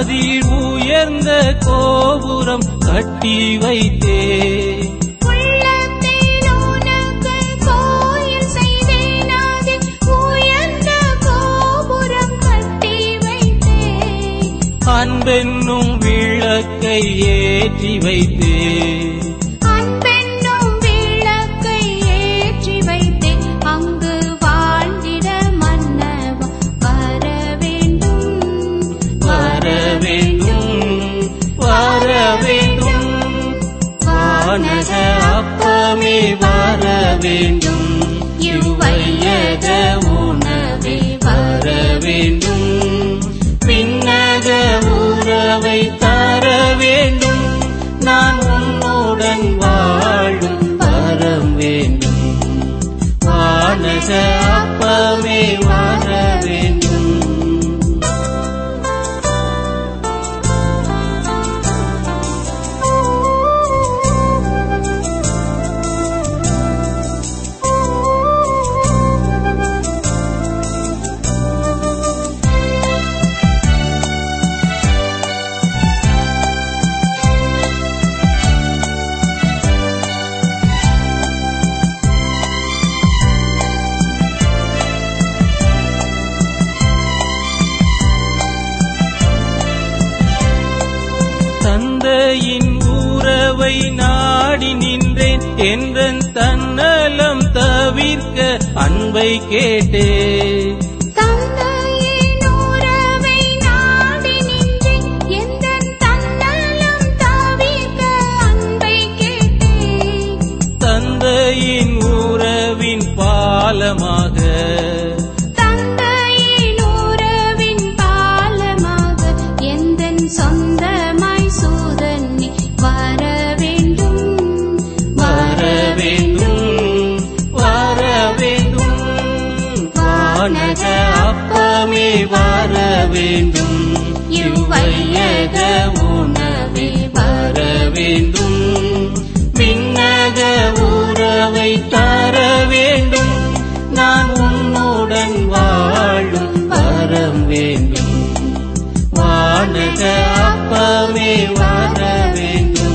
அதில் உயர்ந்த கோபுரம் கட்டி வைத்தே உள்ளத்தில் உனக்கு கோயில் செய்தேன் அதில் உயர்ந்த கோபுரம் கட்டி வைத்தேன் அன்பென்னும் விளக்கை ஏற்றி வைத்தே அன்பென்னும் விளக்கை ஏற்றி வைத்தேன் அங்கு வாழ்ந்திட மன்னவா வர வேண்டும் வர வேண்டும் வர வேண்டும் வானக அப்பமே வர வேண்டும் இவ்வையக உணவே வர வேண்டும் பின்னக உறவை தர வேண்டும் நான் உன்னுடன் வாழும் வரம் வேண்டும் வானக அப்பமே வர வேண்டும் தந்தையின் உறவை நாடி நின்றேன் என்றன் தன்னலம் தவிர்க்க அன்பை கேட்டே தந்தையின் உறவை நாடி நின்றேன் எந்தன் தன்னலம் தவிர்க்க அன்பை கேட்டேன் தந்தையின் உறவின் பாலமாக தந்தையின் உறவின் பாலமாக எந்தன் சொந்தமாய் சூதன் நீ வர வேண்டும் வர வேண்டும் வர வேண்டும் வானக அப்பமே வர வேண்டும் இவ்வையக உணவே வர வேண்டும் பின்னக உறவை தர வேண்டும் நான் உன்னுடன் வாழும் வரம் வேண்டும் வானக அப்பமே வர வேண்டும்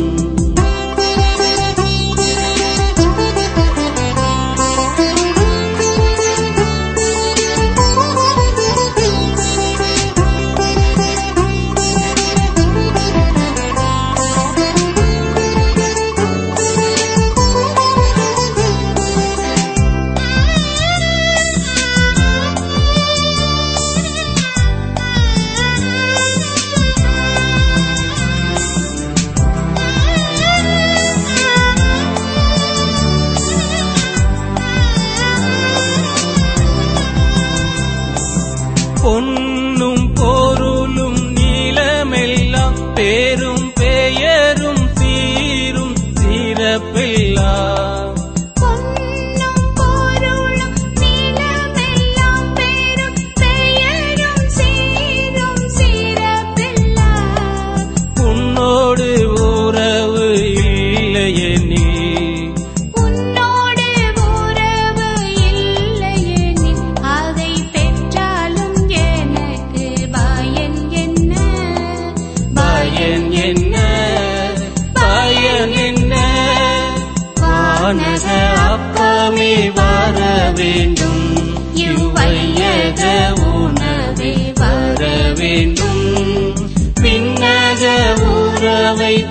பொன்னும் பொருளும் நீளமெல்லாம் பேரும் பெயரும் சீரும் சிறப்பெல்லாம் பொன்னும் பொருளும் நிலமெல்லாம் பேரும் பெயரும் சீரும் சிறப்பெல்லாம் உன்னோடு உறவு இல்லையெனில் உன்னோடு உறவு இல்லையெனில் அதை பெற்றாலும் எனக்கு பயன் என்ன பயன் என்ன பயன் என்ன வானக அப்பமே வர வேண்டும் இவ்வையக உணவே வர வேண்டும் பின்னக உறவை